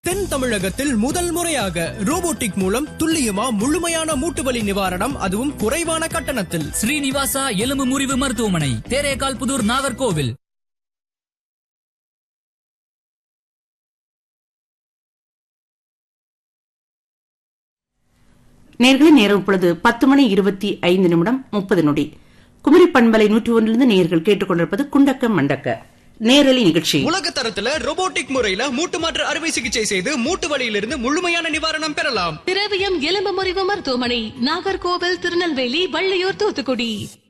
தென் தமிழகத்தில் முதல் முறையாக ரோபோட்டிக் மூலம் துல்லியமா முழுமையான மூட்டுவலி நிவாரணம் அதுவும் குறைவான கட்டணத்தில் ஸ்ரீனிவாசா எலும்பு முறிவு மருத்துவமனை தேரேகால் புதூர் நாகர்கோவில் நேர்களை நேரம் இப்பொழுது பத்து மணி இருபத்தி ஐந்து நிமிடம் முப்பது நொடி குமரி பண்பலை நூற்றி ஒன்றிலிருந்து நேர்கள் கேட்டுக்கொண்டிருப்பது குண்டக்க மண்டக்க நேரலி நிகழ்ச்சி உலக தரத்துல ரோபோட்டிக் முறையில மூட்டு மாற்று அறுவை சிகிச்சை செய்து மூட்டு வலியிலிருந்து முழுமையான நிவாரணம் பெறலாம் திரவியம் எலும்பு முறிவு மருத்துவமனை நாகர்கோவில் திருநெல்வேலி வள்ளியூர் தூத்துக்குடி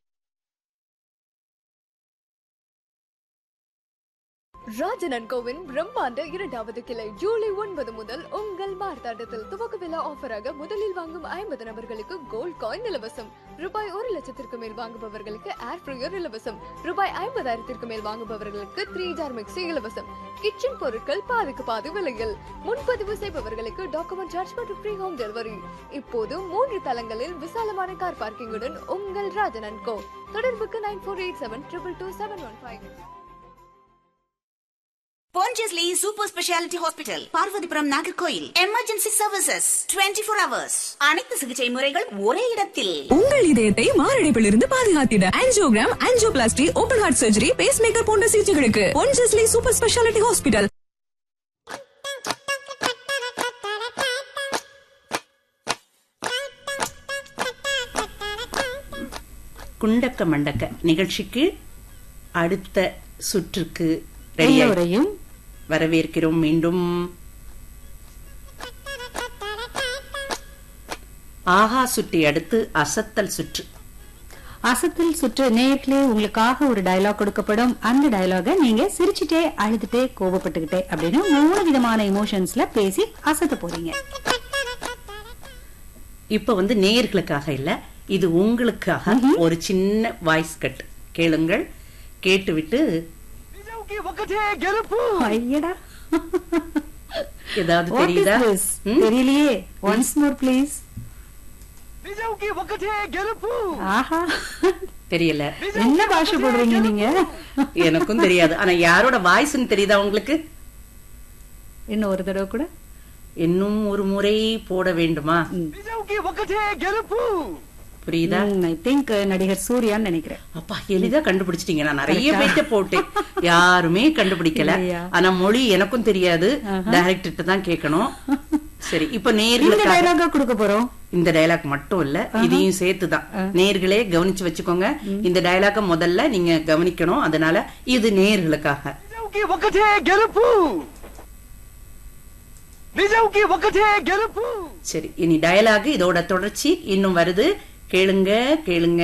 ராஜனன் கோவின் பிரம்மாண்ட இரண்டாவது கிளை ஜூலை ஒன்பது முதல் உங்கள் மார்த்தாண்டத்தில் துவக்க விழா ஆஃபராக முதலில் வாங்கும் ஐம்பது நபர்களுக்கு கோல்ட் காயின் இலவசம் ரூபாய் ஒரு லட்சத்திற்கு மேல் வாங்குபவர்களுக்கு ஏர் ஃப்ரையர் இலவசம் ரூபாய் ஐம்பதாயிரத்திற்கு மேல் வாங்குபவர்களுக்கு த்ரீ ஜார் மிக்சி இலவசம் கிச்சன் பொருட்கள் பாதிக்கு பாதி விலையில் முன்பதிவு செய்பவர்களுக்கு டாக்குமெண்ட் சார்ஜ் மற்றும் ஃப்ரீ ஹோம் டெலிவரி இப்போது மூன்று தளங்களில் விசாலமான கார் பார்க்கிங்குடன் உங்கள் ராஜனன் கோ தொடர்புக்கு nine four eight seven triple two seven one five Pondicherry super speciality hospital Parvathipuram Nagercoil emergency services 24 four hours அனைத்து சிகிச்சை முறைகள் ஒரே இடத்தில் உங்கள் இதயத்தை மாரடைப்பிலிருந்து பாதுகாத்திட angiogram angioplasty open heart surgery pacemaker போன்ற சிகிச்சைகளுக்கு பொன்ஜஸ்லி சூப்பர் ஸ்பெஷாலிட்டி ஹாஸ்பிட்டல் குண்டக்க மண்டக்க நிகழ்ச்சிக்கு அடுத்த சுற்றுக்கு ரெடியாகி எல்லோரையும் வரவேற்கிறோம் மீண்டும் ஆஹா சுற்றி அடுத்து அசத்தல் சுற்று அசத்தில் சுற்று நேர்களே உங்களுக்காக ஒரு டயலாக் கொடுக்கப்படும் அந்த டயலாக நீங்க சிரிச்சுட்டே அழுதுட்டே கோபப்பட்டுக்கிட்டே அப்படின்னு மூணு விதமான எமோஷன்ஸ்ல பேசி அசத்த போறீங்க இப்ப வந்து நேயர்களுக்காக இல்ல இது உங்களுக்காக ஒரு சின்ன வாய்ஸ் கட் கேளுங்கள் கேட்டுவிட்டு ஐயடா ஏதாவது What is தெரியுதா this? ம்? தெரியலையே ஒன்ஸ் மோர் ப்ளீஸ் ஆஹா தெரியல என்ன பாஷை போடுறீங்க நீங்க எனக்கும் தெரியாது ஆனா யாரோட வாய்ஸ்னு தெரியுதா உங்களுக்கு இன்னும் ஒரு தடவை கூட இன்னும் ஒரு முறை போட வேண்டுமா புரியுதா ஐ திங்க் நடிகர் சூர்யான்னு நினைக்கிறேன் அப்பா எளிதா கண்டுபிடிச்சிட்டீங்க நான் நிறைய பேர்ட்ட போட்டேன் யாருமே கண்டுபிடிக்கல இல்லையா? ஆனா மொழி எனக்கும் தெரியாது டைரக்டர் தான் கேட்கணும் சரி இப்ப இந்த நேர்களுக்காக டயலாக கொடுக்க போறோம் இந்த டயலாக் மட்டும் இல்ல இதையும் சேர்த்துதான் நேர்களே கவனிச்சு வச்சுக்கோங்க இந்த டயலாக முதல்ல நீங்க கவனிக்கணும் அதனால இது நேர்களுக்காக சரி இனி டயலாக் இதோட தொடர்ச்சி இன்னும் வருது கேளுங்க கேளுங்க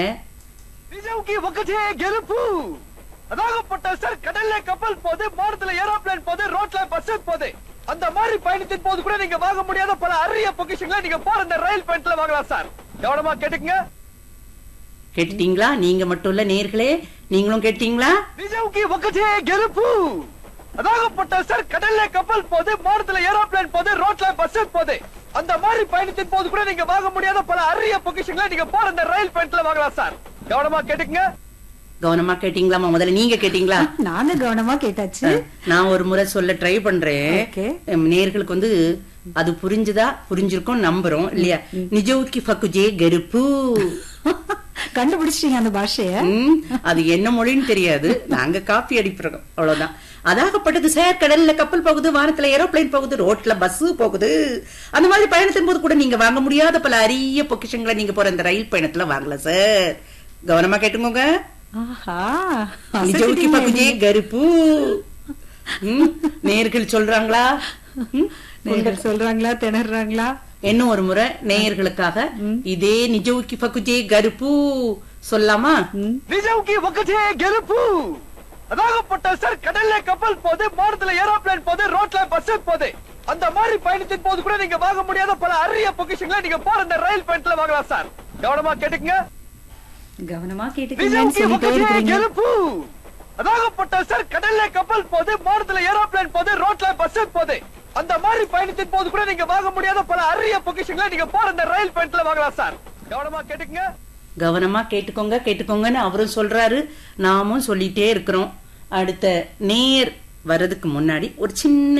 அதாகப்பட்ட சார் கடல்ல கப்பல் போது மாடத்துல ஏரோப்ளேன் போது ரோட்ல பஸ் போது அந்த மாதிரி பயணத்தின் போது கூட நீங்க வாங்க முடியாத பல அரிய பொக்கிஷங்களை நீங்க போற இந்த ரயில் பயணத்துல வாங்கலாம் சார் கவனமா கேட்டுக்கங்க கேட்டுட்டீங்களா நீங்க மட்டும் இல்ல நேர்களே நீங்களும் கேட்டீங்களா நிஜவுக்கு ஒக்கச்சே கெலுப்பு அதாகப்பட்ட சார் கடல்ல கப்பல் போது மாடத்துல ஏரோப்ளேன் போது ரோட்ல பஸ் போது அந்த மாதிரி பயணத்தின் போது கூட நீங்க வாங்க முடியாத பல அரிய பொக்கிஷங்களை நீங்க போற இந்த ரயில் பயணத்துல வாங்கலாம் சார் கவனமா கேட்டுக்கங்க கவனமா கேட்டீங்களாமா முதல்ல நீங்க கேட்டீங்களா நாங்க கவனமா கேட்டாச்சு நான் ஒரு முறை சொல்ல ட்ரை பண்றேன் Okay. எம் நேர்களுக்கு வந்து அது புரிஞ்சுதா புரிஞ்சிருக்கும் நம்புறோம் இல்லையா நிஜவுக்கி ஃபக்குஜே கருப்பு கண்டுபிடிச்சிட்டீங்க அந்த பாஷைய ம், அது என்ன மொழின்னு தெரியாது நாங்க காப்பி அடிக்கிறோம் அவ்வளவுதான் அதாகப்பட்டது சார் கடல்ல கப்பல் போகுது வானத்துல ஏரோப்ளேன் போகுது ரோட்ல பஸ் போகுது அந்த மாதிரி பயணத்தின் போது கூட நீங்க வாங்க முடியாத பல அரிய பொக்கிஷங்களை நீங்க போற இந்த ரயில் பயணத்துல வாங்கலாம் சார் கவனமா கேட்டுக்கோங்க ஆஹா நிஜவுக்கி அசத்திட்டீங்க பக்குஜே நீங்க. கருப்பு ம், நேர்கள் சொல்றாங்களா ம், நேயர்கள் சொல்றாங்களா திணறாங்களா இன்னும் ஒரு முறை நேயர்களுக்காக இதே நிஜவுக்கி பக்குஜே கருப்பு சொல்லாமா நிஜவுக்கு ஒக்கச்சே கெலுப்பு அதாகப்பட்ட சார் கடல்ல கப்பல் போது மாடத்துல ஏரோப்ளேன் போது ரோட்ல பஸ் போது அந்த மாதிரி பயணத்தின் போது கூட நீங்க வாங்க முடியாத பல அரிய பொக்கிஷங்களை நீங்க போற இந்த ரயில் பயணத்துல வாங்கலாம் சார் கவனமா கேட்டுக்கங்க கவனமா கேட்டுக்கீங்கன்னு நிஜவுக்கு சொல்லிட்டே ஒக்கச்சே இருக்கிறீங்க கெலுப்பு அதாகப்பட்ட சார் கடல்ல கப்பல் போது மாடத்துல ஏரோப்ளேன் போது ரோட்ல பஸ் போது அந்த மாதிரி பயணத்தின் போது கூட நீங்க வாங்க முடியாத பல அரிய பொக்கிஷங்களை நீங்க போற இந்த ரயில் பயணத்துல வாங்கலாம் சார் கவனமா கேட்டுக்கங்க கவனமா கேட்டுக்கோங்க கேட்டுக்கோங்கன்னு அவரும் சொல்றாரு நாமும் சொல்லிட்டே இருக்கிறோம் அடுத்த நேர் வர்றதுக்கு முன்னாடி ஒரு சின்ன